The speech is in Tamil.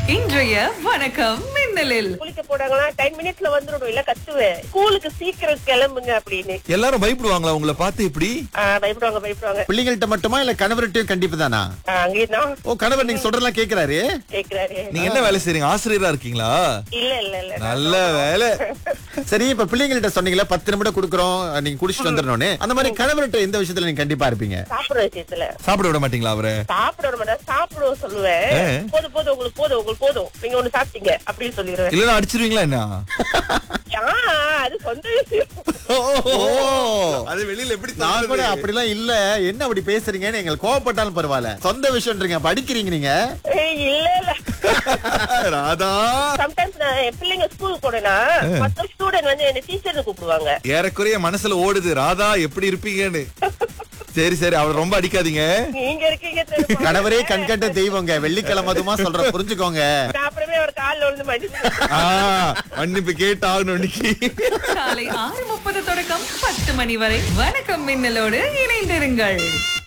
இன்றைய வணக்கம் மின்னலில் குளிக்க போனாங்களா டென் மினிட்ஸ்ல வந்துடும் இல்ல கத்துவேன் ஸ்கூலுக்கு சீக்கிரம் கிளம்புங்க அப்படின்னு எல்லாரும் பயப்படுவாங்களா உங்களை பார்த்து இப்படி ஆ, பயப்படுவாங்க பயப்படுவாங்க பிள்ளைங்கள்ட்ட மட்டுமா இல்ல கணவர்கிட்டயும் கண்டிப்பு தானா ஆ, அங்கேயும் தான் ஓ கணவர் நீங்க சொல்றதெல்லாம் கேக்குறாரு கேக்குறாரு நீங்க என்ன வேலை செய்றீங்க ஆசிரியரா இருக்கீங்களா இல்ல இல்ல இல்ல நல்ல வேலை சரி இப்ப பிள்ளைங்கள்ட்ட சொன்னீங்களா பத்து நிமிடம் குடுக்குறோம் நீங்க குடிச்சிட்டு வந்துடணும்னு அந்த மாதிரி கணவர்கிட்ட எந்த விஷயத்துல நீங்க கண்டிப்பா இருப்பீங்க சாப்பிடுற விஷயத்துல சாப்பிட விட மாட்டீங்களா அவரை சாப்பிட விட மாட்டேன் சாப்பிடுவோம் சொல்லுவேன் ஆ. போதும் போதும் உங்களுக்கு போதும் உங்களுக்கு போதும் நீங்க ஒண்ணு சாப்பிட்டீங்க அப்படின்னு சொல்லிடுவேன் இல்லன்னா அடிச்சிருவீங்களா என்ன ஆ, அது சொந்த விஷயம் ஓ அது வெளியில எப்படி நான் கூட அப்படிலாம் இல்ல என்ன அப்படி பேசுறீங்கன்னு எங்களுக்கு கோவப்பட்டாலும் பரவாயில்ல சொந்த விஷயம்ன்றீங்க அப்ப அடிக்கிறீங்க நீங்க ஏய், இல்ல இல்ல ராதா சம்டைம்ஸ் நான் என் பிள்ளைங்க ஸ்கூல் போனேன்னா மத்த ஸ்டூடெண்ட் வந்து என்ன டீச்சர்னு கூப்பிடுவாங்க ஏறக்குறைய மனசுல ஓடுது ராதா எப்படி இருப்பீங்கன்னு சரி சரி அவளை ரொம்ப அடிக்காதீங்க நீங்க இருக்கீங்க தெரியுமா? கணவரே கண்கண்ட தெய்வங்க வெள்ளிக்கிழமை அதுமா சொல்ற புரிஞ்சுக்கோங்க நான் அப்புறமே அவர் காலில் விழுந்து மன்னிச்சு ஆ, மன்னிப்பு கேட்டாகணும் இன்னைக்கு காலை ஆறு முப்பது தொடக்கம் பத்து மணி வரை வணக்கம் மின்னலோடு இணைந்திருங்கள்